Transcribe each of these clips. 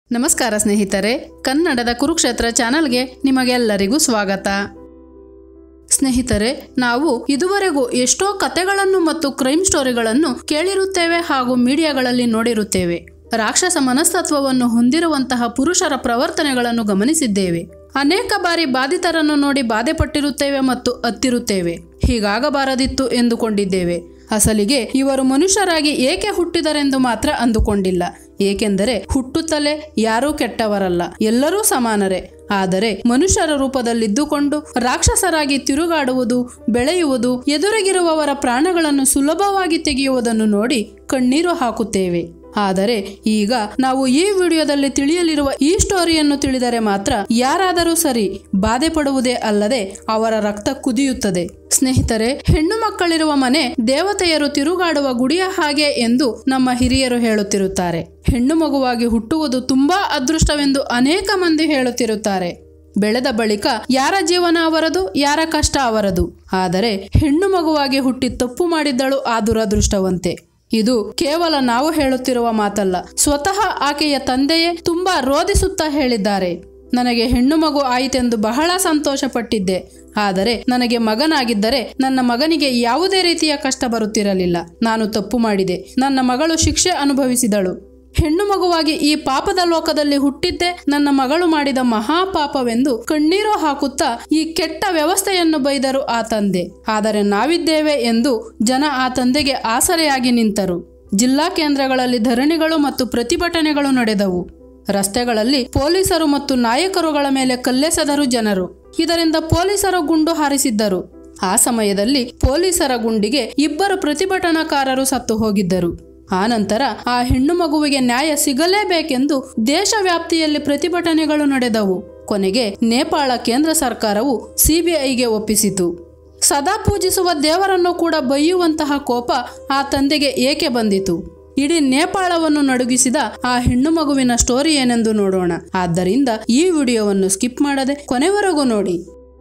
ನಮಸ್ಕಾರ ಸ್ನೇಹಿತರೆ ಕನ್ನಡದ ಕುರುಕ್ಷೇತ್ರ ಚಾನಲ್ಗೆ ನಿಮಗೆಲ್ಲರಿಗೂ ಸ್ವಾಗತ ಸ್ನೇಹಿತರೆ ನಾವು ಇದುವರೆಗೂ ಎಷ್ಟೋ ಕತೆಗಳನ್ನು ಮತ್ತು ಕ್ರೈಮ್ ಸ್ಟೋರಿಗಳನ್ನು ಕೇಳಿರುತ್ತೇವೆ ಹಾಗೂ ಮೀಡಿಯಾಗಳಲ್ಲಿ ನೋಡಿರುತ್ತೇವೆ ರಾಕ್ಷಸ ಮನಸ್ತತ್ವವನ್ನು ಹೊಂದಿರುವಂತಹ ಪುರುಷರ ಪ್ರವರ್ತನೆಗಳನ್ನು ಗಮನಿಸಿದ್ದೇವೆ ಅನೇಕ ಬಾರಿ ಬಾಧಿತರನ್ನು ನೋಡಿ ಬಾಧೆ ಪಟ್ಟಿರುತ್ತೇವೆ ಮತ್ತು ಅತ್ತಿರುತ್ತೇವೆ ಹೀಗಾಗಬಾರದಿತ್ತು ಎಂದುಕೊಂಡಿದ್ದೇವೆ ಅಸಲಿಗೆ ಇವರು ಮನುಷ್ಯರಾಗಿ ಏಕೆ ಹುಟ್ಟಿದರೆಂದು ಮಾತ್ರ ಅಂದುಕೊಂಡಿಲ್ಲ ಏಕೆಂದರೆ ಹುಟ್ಟುತ್ತಲೇ ಯಾರೂ ಕೆಟ್ಟವರಲ್ಲ ಎಲ್ಲರೂ ಸಮಾನರೇ ಆದರೆ ಮನುಷ್ಯರ ರೂಪದಲ್ಲಿದ್ದುಕೊಂಡು ರಾಕ್ಷಸರಾಗಿ ತಿರುಗಾಡುವುದು ಬೆಳೆಯುವುದು ಎದುರಿಗಿರುವವರ ಪ್ರಾಣಗಳನ್ನು ಸುಲಭವಾಗಿ ತೆಗೆಯುವುದನ್ನು ನೋಡಿ ಕಣ್ಣೀರು ಹಾಕುತ್ತೇವೆ ಆದರೆ ಈಗ ನಾವು ಈ ವಿಡಿಯೋದಲ್ಲಿ ತಿಳಿಯಲಿರುವ ಈ ಸ್ಟೋರಿಯನ್ನು ತಿಳಿದರೆ ಮಾತ್ರ ಯಾರಾದರೂ ಸರಿ ಬಾಧೆ ಪಡುವುದೇ ಅಲ್ಲದೆ ಅವರ ರಕ್ತ ಕುದಿಯುತ್ತದೆ ಸ್ನೇಹಿತರೆ ಹೆಣ್ಣು ಮಕ್ಕಳಿರುವ ಮನೆ ದೇವತೆಯರು ತಿರುಗಾಡುವ ಗುಡಿಯ ಹಾಗೆ ಎಂದು ನಮ್ಮ ಹಿರಿಯರು ಹೇಳುತ್ತಿರುತ್ತಾರೆ ಹೆಣ್ಣು ಮಗುವಾಗಿ ಹುಟ್ಟುವುದು ತುಂಬಾ ಅದೃಷ್ಟವೆಂದು ಅನೇಕ ಮಂದಿ ಹೇಳುತ್ತಿರುತ್ತಾರೆ ಬೆಳೆದ ಬಳಿಕ ಯಾರ ಜೀವನ ಅವರದು ಯಾರ ಕಷ್ಟ ಅವರದು ಆದರೆ ಹೆಣ್ಣು ಮಗುವಾಗಿ ಹುಟ್ಟಿ ತಪ್ಪು ಮಾಡಿದ್ದಳು ಆ ದುರದೃಷ್ಟವಂತೆ ಇದು ಕೇವಲ ನಾವು ಹೇಳುತ್ತಿರುವ ಮಾತಲ್ಲ ಸ್ವತಃ ಆಕೆಯ ತಂದೆಯೇ ತುಂಬಾ ರೋಧಿಸುತ್ತಾ ಹೇಳಿದ್ದಾರೆ ನನಗೆ ಹೆಣ್ಣು ಮಗು ಆಯಿತೆಂದು ಬಹಳ ಸಂತೋಷಪಟ್ಟಿದ್ದೆ ಆದರೆ ನನಗೆ ಮಗನಾಗಿದ್ದರೆ ನನ್ನ ಮಗನಿಗೆ ಯಾವುದೇ ರೀತಿಯ ಕಷ್ಟ ಬರುತ್ತಿರಲಿಲ್ಲ ನಾನು ತಪ್ಪು ಮಾಡಿದೆ ನನ್ನ ಮಗಳು ಶಿಕ್ಷೆ ಅನುಭವಿಸಿದಳು ಹೆಣ್ಣು ಮಗುವಾಗಿ ಈ ಪಾಪದ ಲೋಕದಲ್ಲಿ ಹುಟ್ಟಿದ್ದೆ ನನ್ನ ಮಗಳು ಮಾಡಿದ ಮಹಾಪಾಪವೆಂದು ಕಣ್ಣೀರು ಹಾಕುತ್ತಾ ಈ ಕೆಟ್ಟ ವ್ಯವಸ್ಥೆಯನ್ನು ಬೈದರು ಆ ತಂದೆ ಆದರೆ ನಾವಿದ್ದೇವೆ ಎಂದು ಜನ ಆ ತಂದೆಗೆ ಆಸರೆಯಾಗಿ ನಿಂತರು ಜಿಲ್ಲಾ ಕೇಂದ್ರಗಳಲ್ಲಿ ಧರಣಿಗಳು ಮತ್ತು ಪ್ರತಿಭಟನೆಗಳು ನಡೆದವು ರಸ್ತೆಗಳಲ್ಲಿ ಪೊಲೀಸರು ಮತ್ತು ನಾಯಕರುಗಳ ಮೇಲೆ ಕಲ್ಲೆಸೆದರು ಜನರು ಇದರಿಂದ ಪೊಲೀಸರು ಗುಂಡು ಹಾರಿಸಿದ್ದರು ಆ ಸಮಯದಲ್ಲಿ ಪೊಲೀಸರ ಗುಂಡಿಗೆ ಇಬ್ಬರು ಪ್ರತಿಭಟನಾಕಾರರು ಸತ್ತು ಹೋಗಿದ್ದರು ಆನಂತರ ಆ ಹೆಣ್ಣು ಮಗುವಿಗೆ ನ್ಯಾಯ ಸಿಗಲೇಬೇಕೆಂದು ದೇಶವ್ಯಾಪ್ತಿಯಲ್ಲಿ ಪ್ರತಿಭಟನೆಗಳು ನಡೆದವು ಕೊನೆಗೆ ನೇಪಾಳ ಕೇಂದ್ರ ಸರ್ಕಾರವು ಸಿಬಿಐಗೆ ಒಪ್ಪಿಸಿತು ಸದಾ ಪೂಜಿಸುವ ದೇವರನ್ನು ಕೂಡ ಬೈಯುವಂತಹ ಕೋಪ ಆ ತಂದೆಗೆ ಏಕೆ ಬಂದಿತು ಇಡೀ ನೇಪಾಳವನ್ನು ನಡುಗಿಸಿದ ಆ ಹೆಣ್ಣು ಮಗುವಿನ ಸ್ಟೋರಿ ಏನೆಂದು ನೋಡೋಣ ಆದ್ದರಿಂದ ಈ ವಿಡಿಯೋವನ್ನು ಸ್ಕಿಪ್ ಮಾಡದೆ ಕೊನೆವರೆಗೂ ನೋಡಿ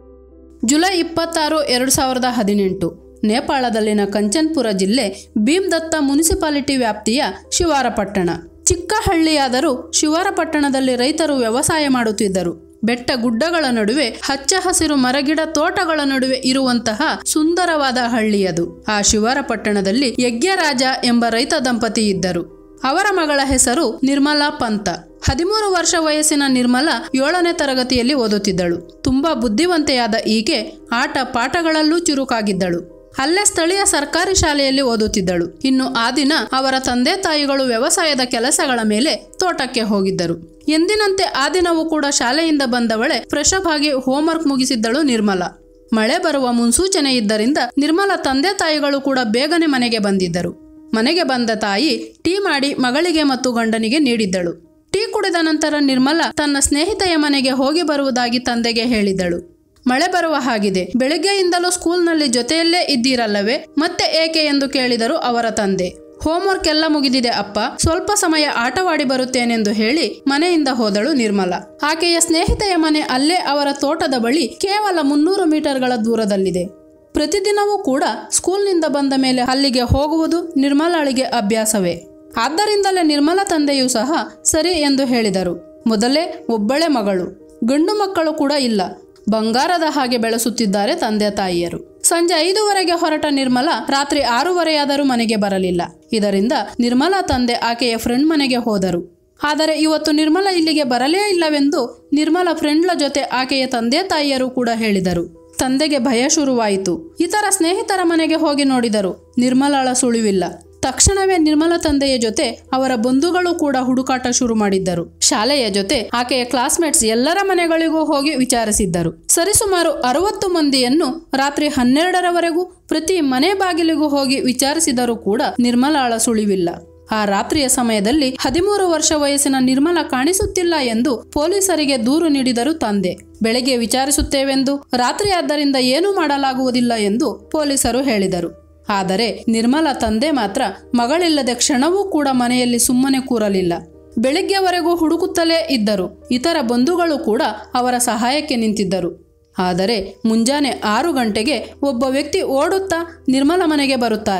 ಜುಲೈ ಇಪ್ಪತ್ತಾರು ಎರಡು ಸಾವಿರದ ಹದಿನೆಂಟು ನೇಪಾಳದಲ್ಲಿನ ಕಂಚನ್ಪುರ ಜಿಲ್ಲೆ ಭೀಮ್ದತ್ತ ಮುನ್ಸಿಪಾಲಿಟಿ ವ್ಯಾಪ್ತಿಯ ಶಿವಾರಪಟ್ಟಣ ಚಿಕ್ಕ ಹಳ್ಳಿಯಾದರೂ ಶಿವಾರಪಟ್ಟಣದಲ್ಲಿ ರೈತರು ವ್ಯವಸಾಯ ಮಾಡುತ್ತಿದ್ದರು ಬೆಟ್ಟ ಗುಡ್ಡಗಳ ನಡುವೆ ಹಚ್ಚ ಹಸಿರು ಮರಗಿಡ ತೋಟಗಳ ನಡುವೆ ಇರುವಂತಹ ಸುಂದರವಾದ ಹಳ್ಳಿಯದು ಆ ಶಿವಾರಪಟ್ಟಣದಲ್ಲಿ ಯಜ್ಞರಾಜ ಎಂಬ ರೈತ ದಂಪತಿ ಇದ್ದರು ಅವರ ಮಗಳ ಹೆಸರು ನಿರ್ಮಲಾ ಪಂತ ಹದಿಮೂರು ವರ್ಷ ವಯಸ್ಸಿನ ನಿರ್ಮಲಾ ಏಳನೇ ತರಗತಿಯಲ್ಲಿ ಓದುತ್ತಿದ್ದಳು ತುಂಬಾ ಬುದ್ಧಿವಂತೆಯಾದ ಈಕೆ ಆಟ ಪಾಠಗಳಲ್ಲೂ ಚುರುಕಾಗಿದ್ದಳು ಅಲ್ಲೇ ಸ್ಥಳೀಯ ಸರ್ಕಾರಿ ಶಾಲೆಯಲ್ಲಿ ಓದುತ್ತಿದ್ದಳು ಇನ್ನು ಆ ದಿನ ಅವರ ತಂದೆ ತಾಯಿಗಳು ವ್ಯವಸಾಯದ ಕೆಲಸಗಳ ಮೇಲೆ ತೋಟಕ್ಕೆ ಹೋಗಿದ್ದರು ಎಂದಿನಂತೆ ಆ ದಿನವೂ ಕೂಡ ಶಾಲೆಯಿಂದ ಬಂದವಳೆ ಫ್ರೆಶ್ ಅಪ್ ಆಗಿ ಹೋಂವರ್ಕ್ ಮುಗಿಸಿದ್ದಳು ನಿರ್ಮಲಾ ಮಳೆ ಬರುವ ಮುನ್ಸೂಚನೆ ಇದ್ದರಿಂದ ನಿರ್ಮಲಾ ತಂದೆ ತಾಯಿಗಳು ಕೂಡ ಬೇಗನೆ ಮನೆಗೆ ಬಂದಿದ್ದರು ಮನೆಗೆ ಬಂದ ತಾಯಿ ಟೀ ಮಾಡಿ ಮಗಳಿಗೆ ಮತ್ತು ಗಂಡನಿಗೆ ನೀಡಿದ್ದಳು ಟೀ ಕುಡಿದ ನಂತರ ನಿರ್ಮಲಾ ತನ್ನ ಸ್ನೇಹಿತೆಯ ಮನೆಗೆ ಹೋಗಿ ಬರುವುದಾಗಿ ತಂದೆಗೆ ಹೇಳಿದಳು ಮಳೆ ಬರುವ ಹಾಗಿದೆ ಬೆಳಿಗ್ಗೆಯಿಂದಲೂ ಸ್ಕೂಲ್ನಲ್ಲಿ ಜೊತೆಯಲ್ಲೇ ಇದ್ದೀರಲ್ಲವೇ ಮತ್ತೆ ಏಕೆ ಎಂದು ಕೇಳಿದರು ಅವರ ತಂದೆ ಹೋಮ್ವರ್ಕ್ ಎಲ್ಲ ಮುಗಿದಿದೆ ಅಪ್ಪ ಸ್ವಲ್ಪ ಸಮಯ ಆಟವಾಡಿ ಬರುತ್ತೇನೆಂದು ಹೇಳಿ ಮನೆಯಿಂದ ಹೋದಳು ನಿರ್ಮಲಾ ಆಕೆಯ ಸ್ನೇಹಿತೆಯ ಮನೆ ಅಲ್ಲೇ ಅವರ ತೋಟದ ಬಳಿ ಕೇವಲ ಮುನ್ನೂರು ಮೀಟರ್ಗಳ ದೂರದಲ್ಲಿದೆ ಪ್ರತಿದಿನವೂ ಕೂಡ ಸ್ಕೂಲ್ನಿಂದ ಬಂದ ಮೇಲೆ ಅಲ್ಲಿಗೆ ಹೋಗುವುದು ನಿರ್ಮಲಾಳಿಗೆ ಅಭ್ಯಾಸವೇ ಆದ್ದರಿಂದಲೇ ನಿರ್ಮಲಾ ತಂದೆಯೂ ಸಹ ಸರಿ ಎಂದು ಹೇಳಿದರು ಮೊದಲೇ ಒಬ್ಬಳೆ ಮಗಳು ಗಂಡು ಮಕ್ಕಳು ಕೂಡ ಇಲ್ಲ ಬಂಗಾರದ ಹಾಗೆ ಬೆಳೆಸುತ್ತಿದ್ದಾರೆ ತಂದೆ ತಾಯಿಯರು ಸಂಜೆ ಐದುವರೆಗೆ ಹೊರಟ ನಿರ್ಮಲಾ ರಾತ್ರಿ ಆರೂವರೆಯಾದರೂ ಮನೆಗೆ ಬರಲಿಲ್ಲ ಇದರಿಂದ ನಿರ್ಮಲಾ ತಂದೆ ಆಕೆಯ ಫ್ರೆಂಡ್ ಮನೆಗೆ ಹೋದರು ಆದರೆ ಇವತ್ತು ನಿರ್ಮಲಾ ಇಲ್ಲಿಗೆ ಬರಲೇ ಇಲ್ಲವೆಂದು ನಿರ್ಮಲಾ ಫ್ರೆಂಡ್ಲ ಜೊತೆ ಆಕೆಯ ತಂದೆ ತಾಯಿಯರು ಕೂಡ ಹೇಳಿದರು ತಂದೆಗೆ ಭಯ ಶುರುವಾಯಿತು ಇತರ ಸ್ನೇಹಿತರ ಮನೆಗೆ ಹೋಗಿ ನೋಡಿದರು ನಿರ್ಮಲಾಳ ಸುಳಿವಿಲ್ಲ ತಕ್ಷಣವೇ ನಿರ್ಮಲಾ ತಂದೆಯ ಜೊತೆ ಅವರ ಬಂಧುಗಳು ಕೂಡ ಹುಡುಕಾಟ ಶುರು ಮಾಡಿದ್ದರು ಶಾಲೆಯ ಜೊತೆ ಆಕೆಯ ಕ್ಲಾಸ್ಮೇಟ್ಸ್ ಎಲ್ಲರ ಮನೆಗಳಿಗೂ ಹೋಗಿ ವಿಚಾರಿಸಿದ್ದರು ಸರಿಸುಮಾರು ಅರವತ್ತು ಮಂದಿಯನ್ನು ರಾತ್ರಿ ಹನ್ನೆರಡರವರೆಗೂ ಪ್ರತಿ ಮನೆ ಬಾಗಿಲಿಗೂ ಹೋಗಿ ವಿಚಾರಿಸಿದರೂ ಕೂಡ ನಿರ್ಮಲಾಳ ಸುಳಿವಿಲ್ಲ ಆ ರಾತ್ರಿಯ ಸಮಯದಲ್ಲಿ ಹದಿಮೂರು ವರ್ಷ ವಯಸ್ಸಿನ ನಿರ್ಮಲಾ ಕಾಣಿಸುತ್ತಿಲ್ಲ ಎಂದು ಪೊಲೀಸರಿಗೆ ದೂರು ನೀಡಿದರು ತಂದೆ ಬೆಳಗ್ಗೆ ವಿಚಾರಿಸುತ್ತೇವೆಂದು ರಾತ್ರಿ ಆದ್ದರಿಂದ ಏನೂ ಮಾಡಲಾಗುವುದಿಲ್ಲ ಎಂದು ಪೊಲೀಸರು ಹೇಳಿದರು ಆದರೆ ನಿರ್ಮಲಾ ತಂದೆ ಮಾತ್ರ ಮಗಳಿಲ್ಲದೆ ಕ್ಷಣವೂ ಕೂಡ ಮನೆಯಲ್ಲಿ ಸುಮ್ಮನೆ ಕೂರಲಿಲ್ಲ ಬೆಳಿಗ್ಗೆವರೆಗೂ ಹುಡುಕುತ್ತಲೇ ಇದ್ದರು ಇತರ ಬಂಧುಗಳು ಕೂಡ ಅವರ ಸಹಾಯಕ್ಕೆ ನಿಂತಿದ್ದರು ಆದರೆ ಮುಂಜಾನೆ ಆರು ಗಂಟೆಗೆ ಒಬ್ಬ ವ್ಯಕ್ತಿ ಓಡುತ್ತಾ ನಿರ್ಮಲ ಮನೆಗೆ ಬರುತ್ತಾರೆ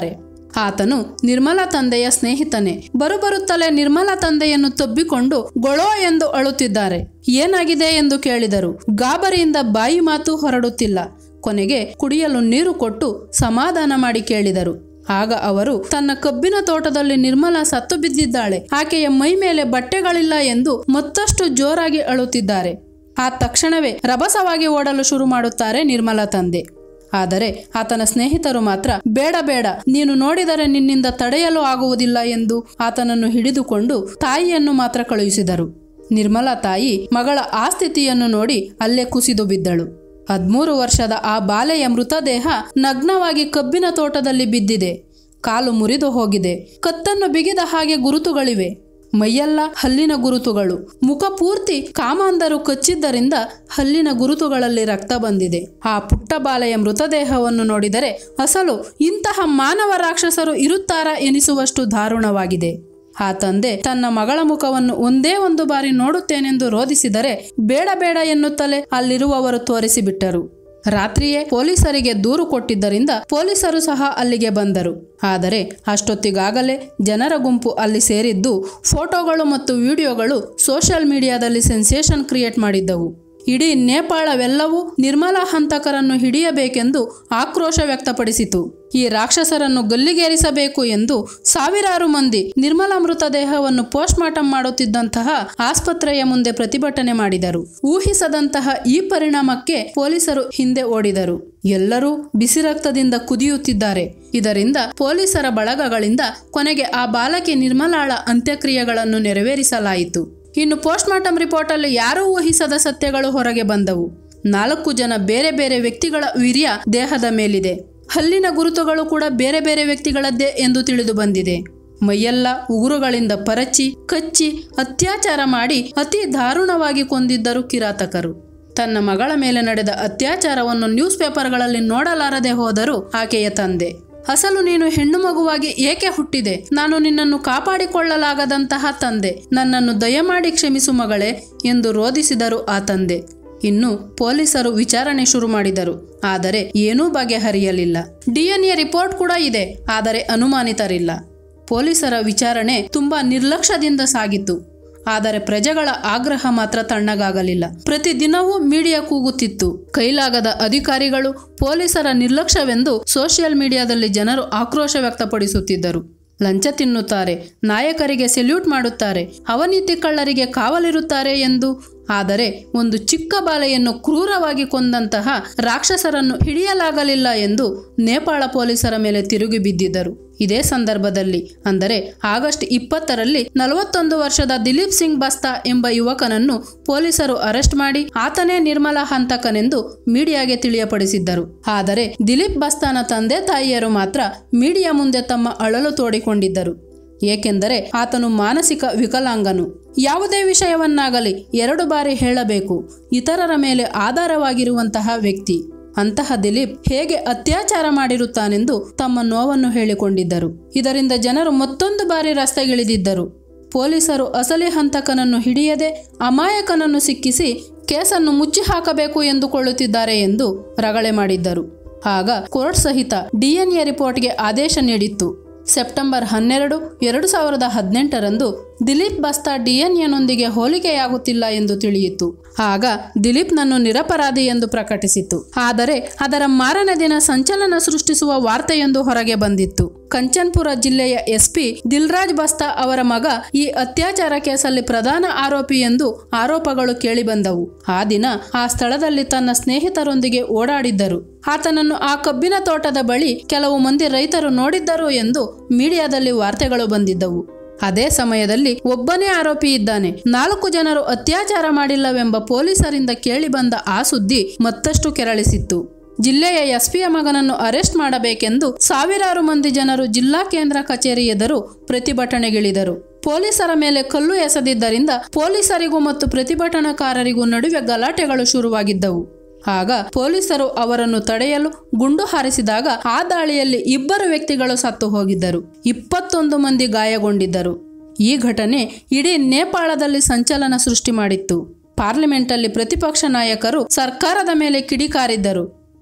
ಆತನು ನಿರ್ಮಲಾ ತಂದೆಯ ಸ್ನೇಹಿತನೇ ಬರುಬರುತ್ತಲೇ ನಿರ್ಮಲಾ ತಂದೆಯನ್ನು ತಬ್ಬಿಕೊಂಡು ಗೊಳೋ ಎಂದು ಅಳುತ್ತಿದ್ದಾರೆ ಏನಾಗಿದೆ ಎಂದು ಕೇಳಿದರು ಗಾಬರಿಯಿಂದ ಬಾಯಿ ಮಾತು ಹೊರಡುತ್ತಿಲ್ಲ ಕೊನೆಗೆ ಕುಡಿಯಲು ನೀರು ಕೊಟ್ಟು ಸಮಾಧಾನ ಮಾಡಿ ಕೇಳಿದರು ಆಗ ಅವರು ತನ್ನ ಕಬ್ಬಿನ ತೋಟದಲ್ಲಿ ನಿರ್ಮಲಾ ಸತ್ತು ಬಿದ್ದಿದ್ದಾಳೆ ಆಕೆಯ ಮೈ ಮೇಲೆ ಬಟ್ಟೆಗಳಿಲ್ಲ ಎಂದು ಮತ್ತಷ್ಟು ಜೋರಾಗಿ ಅಳುತ್ತಿದ್ದಾರೆ ಆ ತಕ್ಷಣವೇ ರಭಸವಾಗಿ ಓಡಲು ಶುರು ಮಾಡುತ್ತಾರೆ ನಿರ್ಮಲಾ ತಂದೆ ಆದರೆ ಆತನ ಸ್ನೇಹಿತರು ಮಾತ್ರ ಬೇಡ ಬೇಡ ನೀನು ನೋಡಿದರೆ ನಿನ್ನಿಂದ ತಡೆಯಲು ಆಗುವುದಿಲ್ಲ ಎಂದು ಆತನನ್ನು ಹಿಡಿದುಕೊಂಡು ತಾಯಿಯನ್ನು ಮಾತ್ರ ಕಳುಹಿಸಿದರು ನಿರ್ಮಲಾ ತಾಯಿ ಮಗಳ ಆ ಸ್ಥಿತಿಯನ್ನು ನೋಡಿ ಅಲ್ಲೇ ಕುಸಿದು ಬಿದ್ದಳು ಹದ್ಮೂರು ವರ್ಷದ ಆ ಬಾಲೆಯ ಮೃತದೇಹ ನಗ್ನವಾಗಿ ಕಬ್ಬಿನ ತೋಟದಲ್ಲಿ ಬಿದ್ದಿದೆ ಕಾಲು ಮುರಿದು ಹೋಗಿದೆ ಕತ್ತನ್ನು ಬಿಗಿದ ಹಾಗೆ ಗುರುತುಗಳಿವೆ ಮೈಯೆಲ್ಲ ಹಲ್ಲಿನ ಗುರುತುಗಳು ಮುಖ ಪೂರ್ತಿ ಕಾಮಾಂಧರು ಕಚ್ಚಿದ್ದರಿಂದ ಹಲ್ಲಿನ ಗುರುತುಗಳಲ್ಲಿ ರಕ್ತ ಬಂದಿದೆ ಆ ಪುಟ್ಟ ಬಾಲೆಯ ಮೃತದೇಹವನ್ನು ನೋಡಿದರೆ ಅಸಲು ಇಂತಹ ಮಾನವ ರಾಕ್ಷಸರು ಇರುತ್ತಾರಾ ಎನಿಸುವಷ್ಟು ದಾರುಣವಾಗಿದೆ ಆ ತಂದೆ ತನ್ನ ಮಗಳ ಮುಖವನ್ನು ಒಂದೇ ಒಂದು ಬಾರಿ ನೋಡುತ್ತೇನೆಂದು ರೋಧಿಸಿದರೆ ಬೇಡ ಬೇಡ ಎನ್ನುತ್ತಲೇ ಅಲ್ಲಿರುವವರು ತೋರಿಸಿಬಿಟ್ಟರು ರಾತ್ರಿಯೇ ಪೊಲೀಸರಿಗೆ ದೂರು ಕೊಟ್ಟಿದ್ದರಿಂದ ಪೊಲೀಸರು ಸಹ ಅಲ್ಲಿಗೆ ಬಂದರು ಆದರೆ ಅಷ್ಟೊತ್ತಿಗಾಗಲೇ ಜನರ ಗುಂಪು ಅಲ್ಲಿ ಸೇರಿದ್ದು ಫೋಟೋಗಳು ಮತ್ತು ವಿಡಿಯೋಗಳು ಸೋಷಿಯಲ್ ಮೀಡಿಯಾದಲ್ಲಿ ಸೆನ್ಸೇಷನ್ ಕ್ರಿಯೇಟ್ ಮಾಡಿದ್ದವು ಇಡೀ ನೇಪಾಳವೆಲ್ಲವೂ ನಿರ್ಮಲಾ ಹಂತಕರನ್ನು ಹಿಡಿಯಬೇಕೆಂದು ಆಕ್ರೋಶ ವ್ಯಕ್ತಪಡಿಸಿತು ಈ ರಾಕ್ಷಸರನ್ನು ಗಲ್ಲಿಗೇರಿಸಬೇಕು ಎಂದು ಸಾವಿರಾರು ಮಂದಿ ನಿರ್ಮಲಾ ಮೃತದೇಹವನ್ನು ಪೋಸ್ಟ್ ಮಾರ್ಟಂ ಮಾಡುತ್ತಿದ್ದಂತಹ ಆಸ್ಪತ್ರೆಯ ಮುಂದೆ ಪ್ರತಿಭಟನೆ ಮಾಡಿದರು ಊಹಿಸದಂತಹ ಈ ಪರಿಣಾಮಕ್ಕೆ ಪೊಲೀಸರು ಹಿಂದೆ ಓಡಿದರು ಎಲ್ಲರೂ ಬಿಸಿ ರಕ್ತದಿಂದ ಕುದಿಯುತ್ತಿದ್ದಾರೆ ಇದರಿಂದ ಪೊಲೀಸರ ಬಳಗಗಳಿಂದ ಕೊನೆಗೆ ಆ ಬಾಲಕಿ ನಿರ್ಮಲಾಳ ಅಂತ್ಯಕ್ರಿಯೆಗಳನ್ನು ನೆರವೇರಿಸಲಾಯಿತು ಇನ್ನು ಪೋಸ್ಟ್ ಮಾರ್ಟಂ ರಿಪೋರ್ಟಲ್ಲಿ ಯಾರೂ ಊಹಿಸದ ಸತ್ಯಗಳು ಹೊರಗೆ ಬಂದವು ನಾಲ್ಕು ಜನ ಬೇರೆ ಬೇರೆ ವ್ಯಕ್ತಿಗಳ ವೀರ್ಯ ದೇಹದ ಮೇಲಿದೆ ಹಲ್ಲಿನ ಗುರುತುಗಳು ಕೂಡ ಬೇರೆ ಬೇರೆ ವ್ಯಕ್ತಿಗಳದ್ದೇ ಎಂದು ತಿಳಿದು ಬಂದಿದೆ ಮೈಯೆಲ್ಲ ಉಗುರುಗಳಿಂದ ಪರಚಿ ಕಚ್ಚಿ ಅತ್ಯಾಚಾರ ಮಾಡಿ ಅತಿ ದಾರುಣವಾಗಿ ಕೊಂದಿದ್ದರು ಕಿರಾತಕರು ತನ್ನ ಮಗಳ ಮೇಲೆ ನಡೆದ ಅತ್ಯಾಚಾರವನ್ನು ನ್ಯೂಸ್ ಪೇಪರ್ಗಳಲ್ಲಿ ನೋಡಲಾರದೆ ಹೋದರು ಆಕೆಯ ತಂದೆ ಅಸಲು ನೀನು ಹೆಣ್ಣು ಮಗುವಾಗಿ ಏಕೆ ಹುಟ್ಟಿದೆ ನಾನು ನಿನ್ನನ್ನು ಕಾಪಾಡಿಕೊಳ್ಳಲಾಗದಂತಹ ತಂದೆ ನನ್ನನ್ನು ದಯಮಾಡಿ ಕ್ಷಮಿಸು ಮಗಳೇ ಎಂದು ರೋಧಿಸಿದರು ಆ ತಂದೆ ಇನ್ನು ಪೊಲೀಸರು ವಿಚಾರಣೆ ಶುರು ಮಾಡಿದರು ಆದರೆ ಏನೂ ಬಗೆಹರಿಯಲಿಲ್ಲ ಡಿಎನ್ಎ ರಿಪೋರ್ಟ್ ಕೂಡ ಇದೆ ಆದರೆ ಅನುಮಾನಿತರಿಲ್ಲ ಪೊಲೀಸರ ವಿಚಾರಣೆ ತುಂಬಾ ನಿರ್ಲಕ್ಷ್ಯದಿಂದ ಸಾಗಿತು ಆದರೆ ಪ್ರಜೆಗಳ ಆಗ್ರಹ ಮಾತ್ರ ತಣ್ಣಗಾಗಲಿಲ್ಲ ಪ್ರತಿದಿನವೂ ಮೀಡಿಯಾ ಕೂಗುತ್ತಿತ್ತು ಕೈಲಾಗದ ಅಧಿಕಾರಿಗಳು ಪೊಲೀಸರ ನಿರ್ಲಕ್ಷ್ಯವೆಂದು ಸೋಷಿಯಲ್ ಮೀಡಿಯಾದಲ್ಲಿ ಜನರು ಆಕ್ರೋಶ ವ್ಯಕ್ತಪಡಿಸುತ್ತಿದ್ದರು ಲಂಚ ತಿನ್ನುತ್ತಾರೆ ನಾಯಕರಿಗೆ ಸೆಲ್ಯೂಟ್ ಮಾಡುತ್ತಾರೆ ಅವನೀತಿ ಕಳ್ಳರಿಗೆ ಕಾವಲಿರುತ್ತಾರೆ ಎಂದು ಆದರೆ ಒಂದು ಚಿಕ್ಕ ಬಾಲೆಯನ್ನು ಕ್ರೂರವಾಗಿ ಕೊಂದಂತಹ ರಾಕ್ಷಸರನ್ನು ಹಿಡಿಯಲಾಗಲಿಲ್ಲ ಎಂದು ನೇಪಾಳ ಪೊಲೀಸರ ಮೇಲೆ ತಿರುಗಿ ಬಿದ್ದಿದ್ದರು ಇದೇ ಸಂದರ್ಭದಲ್ಲಿ ಅಂದರೆ ಆಗಸ್ಟ್ ಇಪ್ಪತ್ತರಲ್ಲಿ ನಲವತ್ತೊಂದು ವರ್ಷದ ದಿಲೀಪ್ ಸಿಂಗ್ ಬಸ್ತಾ ಎಂಬ ಯುವಕನನ್ನು ಪೊಲೀಸರು ಅರೆಸ್ಟ್ ಮಾಡಿ ಆತನೇ ನಿರ್ಮಲಾ ಹಂತಕನೆಂದು ಮೀಡಿಯಾಗೆ ತಿಳಿಯಪಡಿಸಿದ್ದರು ಆದರೆ ದಿಲೀಪ್ ಬಸ್ತಾನ ತಂದೆ ತಾಯಿಯರು ಮಾತ್ರ ಮೀಡಿಯಾ ಮುಂದೆ ತಮ್ಮ ಅಳಲು ತೋಡಿಕೊಂಡಿದ್ದರು ಏಕೆಂದರೆ ಆತನು ಮಾನಸಿಕ ವಿಕಲಾಂಗನು ಯಾವುದೇ ವಿಷಯವನ್ನಾಗಲಿ ಎರಡು ಬಾರಿ ಹೇಳಬೇಕು ಇತರರ ಮೇಲೆ ಆಧಾರವಾಗಿರುವಂತಹ ವ್ಯಕ್ತಿ ಅಂತಹ ದಿಲೀಪ್ ಹೇಗೆ ಅತ್ಯಾಚಾರ ಮಾಡಿರುತ್ತಾನೆಂದು ತಮ್ಮ ನೋವನ್ನು ಹೇಳಿಕೊಂಡಿದ್ದರು ಇದರಿಂದ ಜನರು ಮತ್ತೊಂದು ಬಾರಿ ರಸ್ತೆಗಿಳಿದಿದ್ದರು ಪೊಲೀಸರು ಅಸಲಿ ಹಂತಕನನ್ನು ಹಿಡಿಯದೆ ಅಮಾಯಕನನ್ನು ಸಿಕ್ಕಿಸಿ ಕೇಸನ್ನು ಮುಚ್ಚಿ ಹಾಕಬೇಕು ಎಂದುಕೊಳ್ಳುತ್ತಿದ್ದಾರೆ ಎಂದು ರಗಳೆ ಮಾಡಿದ್ದರು ಆಗ ಕೋರ್ಟ್ ಸಹಿತ ಡಿಎನ್ಎ ರಿಪೋರ್ಟ್ಗೆ ಆದೇಶ ನೀಡಿತ್ತು ಸೆಪ್ಟೆಂಬರ್ ಹನ್ನೆರಡು ಎರಡು ಸಾವಿರದ ಹದಿನೆಂಟರಂದು ದಿಲೀಪ್ ಬಸ್ತಾ ಡಿಎನ್ಎನೊಂದಿಗೆ ಹೋಲಿಕೆಯಾಗುತ್ತಿಲ್ಲ ಎಂದು ತಿಳಿಯಿತು ಆಗ ದಿಲೀಪ್ನನ್ನು ನಿರಪರಾಧಿ ಎಂದು ಪ್ರಕಟಿಸಿತು ಆದರೆ ಅದರ ಮಾರನೇ ದಿನ ಸಂಚಲನ ಸೃಷ್ಟಿಸುವ ವಾರ್ತೆಯೊಂದು ಹೊರಗೆ ಬಂದಿತ್ತು ಕಂಚನ್ಪುರ ಜಿಲ್ಲೆಯ ಎಸ್ಪಿ ದಿಲ್ರಾಜ್ ಬಸ್ತಾ ಅವರ ಮಗ ಈ ಅತ್ಯಾಚಾರ ಕೇಸಲ್ಲಿ ಪ್ರಧಾನ ಆರೋಪಿ ಎಂದು ಆರೋಪಗಳು ಕೇಳಿಬಂದವು ಆ ದಿನ ಆ ಸ್ಥಳದಲ್ಲಿ ತನ್ನ ಸ್ನೇಹಿತರೊಂದಿಗೆ ಓಡಾಡಿದ್ದರು ಆತನನ್ನು ಆ ಕಬ್ಬಿನ ತೋಟದ ಬಳಿ ಕೆಲವು ಮಂದಿ ರೈತರು ನೋಡಿದ್ದರು ಎಂದು ಮೀಡಿಯಾದಲ್ಲಿ ವಾರ್ತೆಗಳು ಬಂದಿದ್ದವು ಅದೇ ಸಮಯದಲ್ಲಿ ಒಬ್ಬನೇ ಆರೋಪಿ ಇದ್ದಾನೆ ನಾಲ್ಕು ಜನರು ಅತ್ಯಾಚಾರ ಮಾಡಿಲ್ಲವೆಂಬ ಪೊಲೀಸರಿಂದ ಕೇಳಿಬಂದ ಆ ಸುದ್ದಿ ಮತ್ತಷ್ಟು ಕೆರಳಿಸಿತ್ತು ಜಿಲ್ಲೆಯ ಎಸ್ಪಿಯ ಮಗನನ್ನು ಅರೆಸ್ಟ್ ಮಾಡಬೇಕೆಂದು ಸಾವಿರಾರು ಮಂದಿ ಜನರು ಜಿಲ್ಲಾ ಕೇಂದ್ರ ಕಚೇರಿ ಎದುರು ಪ್ರತಿಭಟನೆಗಿಳಿದರು ಪೊಲೀಸರ ಮೇಲೆ ಕಲ್ಲು ಎಸೆದಿದ್ದರಿಂದ ಪೊಲೀಸರಿಗೂ ಮತ್ತು ಪ್ರತಿಭಟನಾಕಾರರಿಗೂ ನಡುವೆ ಗಲಾಟೆಗಳು ಶುರುವಾಗಿದ್ದವು ಆಗ ಪೊಲೀಸರು ಅವರನ್ನು ತಡೆಯಲು ಗುಂಡು ಹಾರಿಸಿದಾಗ ಆ ದಾಳಿಯಲ್ಲಿ ಇಬ್ಬರು ವ್ಯಕ್ತಿಗಳು ಸತ್ತು ಹೋಗಿದ್ದರು ಇಪ್ಪತ್ತೊಂದು ಮಂದಿ ಗಾಯಗೊಂಡಿದ್ದರು ಈ ಘಟನೆ ಇಡೀ ನೇಪಾಳದಲ್ಲಿ ಸಂಚಲನ ಸೃಷ್ಟಿ ಮಾಡಿತ್ತು ಪಾರ್ಲಿಮೆಂಟಲ್ಲಿ ಪ್ರತಿಪಕ್ಷ ನಾಯಕರು ಸರ್ಕಾರದ ಮೇಲೆ ಕಿಡಿಕಾರಿದ್ದರು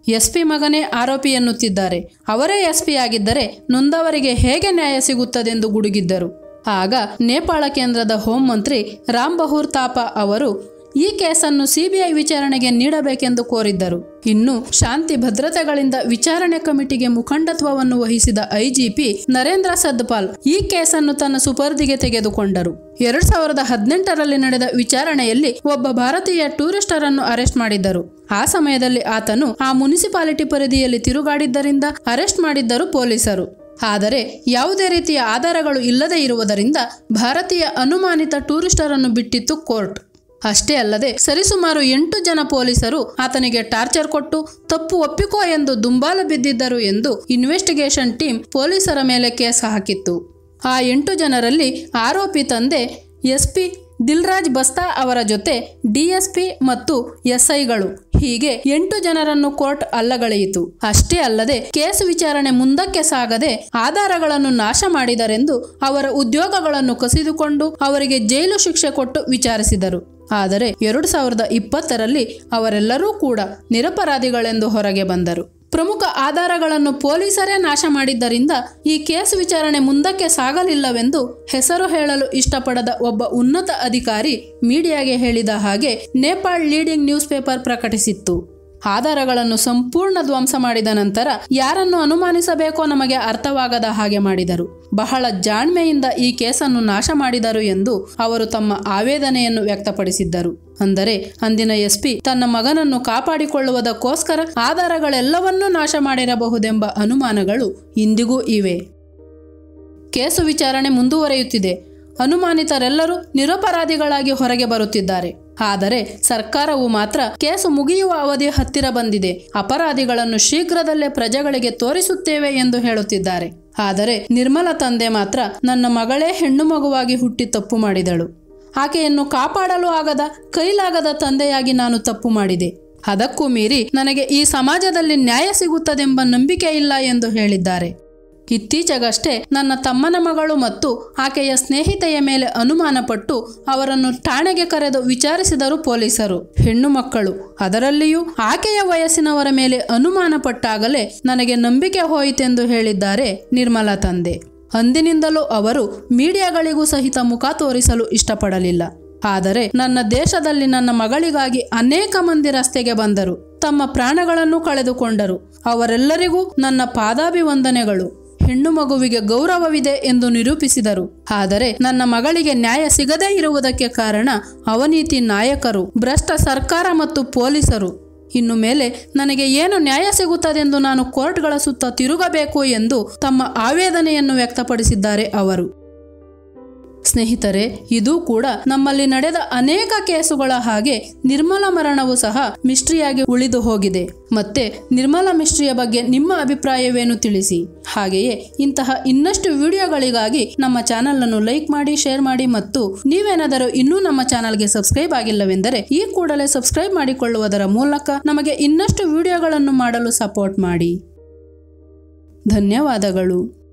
ಎಸ್ಪಿ ಮಗನೇ ಆರೋಪಿ ಎನ್ನುತ್ತಿದ್ದಾರೆ ಅವರೇ ಎಸ್ಪಿ ಆಗಿದ್ದರೆ ನೊಂದವರಿಗೆ ಹೇಗೆ ನ್ಯಾಯ ಸಿಗುತ್ತದೆಂದು ಗುಡುಗಿದ್ದರು ಆಗ ನೇಪಾಳ ಕೇಂದ್ರದ ಹೋಂ ಮಂತ್ರಿ ರಾಮ್ ಬಹೂರ್ ತಾಪ ಅವರು ಈ ಕೇಸನ್ನು ಸಿಬಿಐ ವಿಚಾರಣೆಗೆ ನೀಡಬೇಕೆಂದು ಕೋರಿದ್ದರು ಇನ್ನು ಶಾಂತಿ ಭದ್ರತೆಗಳಿಂದ ವಿಚಾರಣೆ ಕಮಿಟಿಗೆ ಮುಖಂಡತ್ವವನ್ನು ವಹಿಸಿದ ಐಜಿಪಿ ನರೇಂದ್ರ ಸದ್ಪಾಲ್ ಈ ಕೇಸನ್ನು ತನ್ನ ಸುಪರ್ದಿಗೆ ತೆಗೆದುಕೊಂಡರು ಎರಡ್ ಸಾವಿರದ ಹದಿನೆಂಟರಲ್ಲಿ ನಡೆದ ವಿಚಾರಣೆಯಲ್ಲಿ ಒಬ್ಬ ಭಾರತೀಯ ಟೂರಿಸ್ಟರನ್ನು ಅರೆಸ್ಟ್ ಮಾಡಿದ್ದರು ಆ ಸಮಯದಲ್ಲಿ ಆತನು ಆ ಮುನಿಸಿಪಾಲಿಟಿ ಪರಿಧಿಯಲ್ಲಿ ತಿರುಗಾಡಿದ್ದರಿಂದ ಅರೆಸ್ಟ್ ಮಾಡಿದ್ದರು ಪೊಲೀಸರು ಆದರೆ ಯಾವುದೇ ರೀತಿಯ ಆಧಾರಗಳು ಇಲ್ಲದೆ ಇರುವುದರಿಂದ ಭಾರತೀಯ ಅನುಮಾನಿತ ಟೂರಿಸ್ಟರನ್ನು ಬಿಟ್ಟಿತ್ತು ಕೋರ್ಟ್ ಅಷ್ಟೇ ಅಲ್ಲದೆ ಸರಿಸುಮಾರು ಎಂಟು ಜನ ಪೊಲೀಸರು ಆತನಿಗೆ ಟಾರ್ಚರ್ ಕೊಟ್ಟು ತಪ್ಪು ಒಪ್ಪಿಕೋ ಎಂದು ದುಂಬಾಲು ಬಿದ್ದಿದ್ದರು ಎಂದು ಇನ್ವೆಸ್ಟಿಗೇಷನ್ ಟೀಮ್ ಪೊಲೀಸರ ಮೇಲೆ ಕೇಸ್ ಹಾಕಿತ್ತು ಆ ಎಂಟು ಜನರಲ್ಲಿ ಆರೋಪಿ ತಂದೆ ಎಸ್ಪಿ ದಿಲ್ರಾಜ್ ಬಸ್ತಾ ಅವರ ಜೊತೆ ಡಿಎಸ್ಪಿ ಮತ್ತು ಎಸ್ಐಗಳು ಹೀಗೆ ಎಂಟು ಜನರನ್ನು ಕೋರ್ಟ್ ಅಲ್ಲಗಳೆಯಿತು ಅಷ್ಟೇ ಅಲ್ಲದೆ ಕೇಸ್ ವಿಚಾರಣೆ ಮುಂದಕ್ಕೆ ಸಾಗದೆ ಆಧಾರಗಳನ್ನು ನಾಶ ಮಾಡಿದರೆಂದು ಅವರ ಉದ್ಯೋಗಗಳನ್ನು ಕಸಿದುಕೊಂಡು ಅವರಿಗೆ ಜೈಲು ಶಿಕ್ಷೆ ಕೊಟ್ಟು ವಿಚಾರಿಸಿದರು ಆದರೆ ಎರಡು ಸಾವಿರದ ಇಪ್ಪತ್ತರಲ್ಲಿ ಅವರೆಲ್ಲರೂ ಕೂಡ ನಿರಪರಾಧಿಗಳೆಂದು ಹೊರಗೆ ಬಂದರು ಪ್ರಮುಖ ಆಧಾರಗಳನ್ನು ಪೊಲೀಸರೇ ನಾಶ ಮಾಡಿದ್ದರಿಂದ ಈ ಕೇಸ್ ವಿಚಾರಣೆ ಮುಂದಕ್ಕೆ ಸಾಗಲಿಲ್ಲವೆಂದು ಹೆಸರು ಹೇಳಲು ಇಷ್ಟಪಡದ ಒಬ್ಬ ಉನ್ನತ ಅಧಿಕಾರಿ ಮೀಡಿಯಾಗೆ ಹೇಳಿದ ಹಾಗೆ ನೇಪಾಳ್ ಲೀಡಿಂಗ್ ನ್ಯೂಸ್ ಪೇಪರ್ ಪ್ರಕಟಿಸಿತ್ತು ಆಧಾರಗಳನ್ನು ಸಂಪೂರ್ಣ ಧ್ವಂಸ ಮಾಡಿದ ನಂತರ ಯಾರನ್ನು ಅನುಮಾನಿಸಬೇಕೋ ನಮಗೆ ಅರ್ಥವಾಗದ ಹಾಗೆ ಮಾಡಿದರು ಬಹಳ ಜಾಣ್ಮೆಯಿಂದ ಈ ಕೇಸನ್ನು ನಾಶ ಮಾಡಿದರು ಎಂದು ಅವರು ತಮ್ಮ ಆವೇದನೆಯನ್ನು ವ್ಯಕ್ತಪಡಿಸಿದ್ದರು ಅಂದರೆ ಅಂದಿನ ಎಸ್ಪಿ ತನ್ನ ಮಗನನ್ನು ಕಾಪಾಡಿಕೊಳ್ಳುವುದಕ್ಕೋಸ್ಕರ ಆಧಾರಗಳೆಲ್ಲವನ್ನೂ ನಾಶ ಮಾಡಿರಬಹುದೆಂಬ ಅನುಮಾನಗಳು ಇಂದಿಗೂ ಇವೆ ಕೇಸು ವಿಚಾರಣೆ ಮುಂದುವರಿಯುತ್ತಿದೆ ಅನುಮಾನಿತರೆಲ್ಲರೂ ನಿರಪರಾಧಿಗಳಾಗಿ ಹೊರಗೆ ಬರುತ್ತಿದ್ದಾರೆ ಆದರೆ ಸರ್ಕಾರವು ಮಾತ್ರ ಕೇಸು ಮುಗಿಯುವ ಅವಧಿ ಹತ್ತಿರ ಬಂದಿದೆ ಅಪರಾಧಿಗಳನ್ನು ಶೀಘ್ರದಲ್ಲೇ ಪ್ರಜೆಗಳಿಗೆ ತೋರಿಸುತ್ತೇವೆ ಎಂದು ಹೇಳುತ್ತಿದ್ದಾರೆ ಆದರೆ ನಿರ್ಮಲ ತಂದೆ ಮಾತ್ರ ನನ್ನ ಮಗಳೇ ಹೆಣ್ಣು ಮಗುವಾಗಿ ಹುಟ್ಟಿ ತಪ್ಪು ಮಾಡಿದಳು ಆಕೆಯನ್ನು ಕಾಪಾಡಲು ಆಗದ ಕೈಲಾಗದ ತಂದೆಯಾಗಿ ನಾನು ತಪ್ಪು ಮಾಡಿದೆ ಅದಕ್ಕೂ ಮೀರಿ ನನಗೆ ಈ ಸಮಾಜದಲ್ಲಿ ನ್ಯಾಯ ಸಿಗುತ್ತದೆಂಬ ನಂಬಿಕೆ ಇಲ್ಲ ಎಂದು ಹೇಳಿದ್ದಾರೆ ಇತ್ತೀಚೆಗಷ್ಟೇ ನನ್ನ ತಮ್ಮನ ಮಗಳು ಮತ್ತು ಆಕೆಯ ಸ್ನೇಹಿತೆಯ ಮೇಲೆ ಅನುಮಾನಪಟ್ಟು ಅವರನ್ನು ಠಾಣೆಗೆ ಕರೆದು ವಿಚಾರಿಸಿದರು ಪೊಲೀಸರು ಹೆಣ್ಣು ಮಕ್ಕಳು ಅದರಲ್ಲಿಯೂ ಆಕೆಯ ವಯಸ್ಸಿನವರ ಮೇಲೆ ಅನುಮಾನಪಟ್ಟಾಗಲೇ ನನಗೆ ನಂಬಿಕೆ ಹೋಯಿತೆಂದು ಹೇಳಿದ್ದಾರೆ ನಿರ್ಮಲಾ ತಂದೆ ಅಂದಿನಿಂದಲೂ ಅವರು ಮೀಡಿಯಾಗಳಿಗೂ ಸಹಿತ ಮುಖ ತೋರಿಸಲು ಇಷ್ಟಪಡಲಿಲ್ಲ ಆದರೆ ನನ್ನ ದೇಶದಲ್ಲಿ ನನ್ನ ಮಗಳಿಗಾಗಿ ಅನೇಕ ಮಂದಿ ರಸ್ತೆಗೆ ಬಂದರು ತಮ್ಮ ಪ್ರಾಣಗಳನ್ನು ಕಳೆದುಕೊಂಡರು ಅವರೆಲ್ಲರಿಗೂ ನನ್ನ ಪಾದಾಭಿವಂದನೆಗಳು ಹೆಣ್ಣು ಮಗುವಿಗೆ ಗೌರವವಿದೆ ಎಂದು ನಿರೂಪಿಸಿದರು ಆದರೆ ನನ್ನ ಮಗಳಿಗೆ ನ್ಯಾಯ ಸಿಗದೇ ಇರುವುದಕ್ಕೆ ಕಾರಣ ಅವನೀತಿ ನಾಯಕರು ಭ್ರಷ್ಟ ಸರ್ಕಾರ ಮತ್ತು ಪೊಲೀಸರು ಇನ್ನು ಮೇಲೆ ನನಗೆ ಏನು ನ್ಯಾಯ ಸಿಗುತ್ತದೆಂದು ನಾನು ಕೋರ್ಟ್ಗಳ ಸುತ್ತ ತಿರುಗಬೇಕು ಎಂದು ತಮ್ಮ ಆವೇದನೆಯನ್ನು ವ್ಯಕ್ತಪಡಿಸಿದ್ದಾರೆ ಅವರು ಸ್ನೇಹಿತರೆ ಇದು ಕೂಡ ನಮ್ಮಲ್ಲಿ ನಡೆದ ಅನೇಕ ಕೇಸುಗಳ ಹಾಗೆ ನಿರ್ಮಲ ಮರಣವು ಸಹ ಮಿಸ್ಟ್ರಿಯಾಗಿ ಉಳಿದು ಹೋಗಿದೆ ಮತ್ತೆ ನಿರ್ಮಲ ಮಿಸ್ಟ್ರಿಯ ಬಗ್ಗೆ ನಿಮ್ಮ ಅಭಿಪ್ರಾಯವೇನು ತಿಳಿಸಿ ಹಾಗೆಯೇ ಇಂತಹ ಇನ್ನಷ್ಟು ವಿಡಿಯೋಗಳಿಗಾಗಿ ನಮ್ಮ ಚಾನಲ್ ಅನ್ನು ಲೈಕ್ ಮಾಡಿ ಶೇರ್ ಮಾಡಿ ಮತ್ತು ನೀವೇನಾದರೂ ಇನ್ನೂ ನಮ್ಮ ಚಾನಲ್ಗೆ ಸಬ್ಸ್ಕ್ರೈಬ್ ಆಗಿಲ್ಲವೆಂದರೆ ಈ ಕೂಡಲೇ ಸಬ್ಸ್ಕ್ರೈಬ್ ಮಾಡಿಕೊಳ್ಳುವುದರ ಮೂಲಕ ನಮಗೆ ಇನ್ನಷ್ಟು ವಿಡಿಯೋಗಳನ್ನು ಮಾಡಲು ಸಪೋರ್ಟ್ ಮಾಡಿ ಧನ್ಯವಾದಗಳು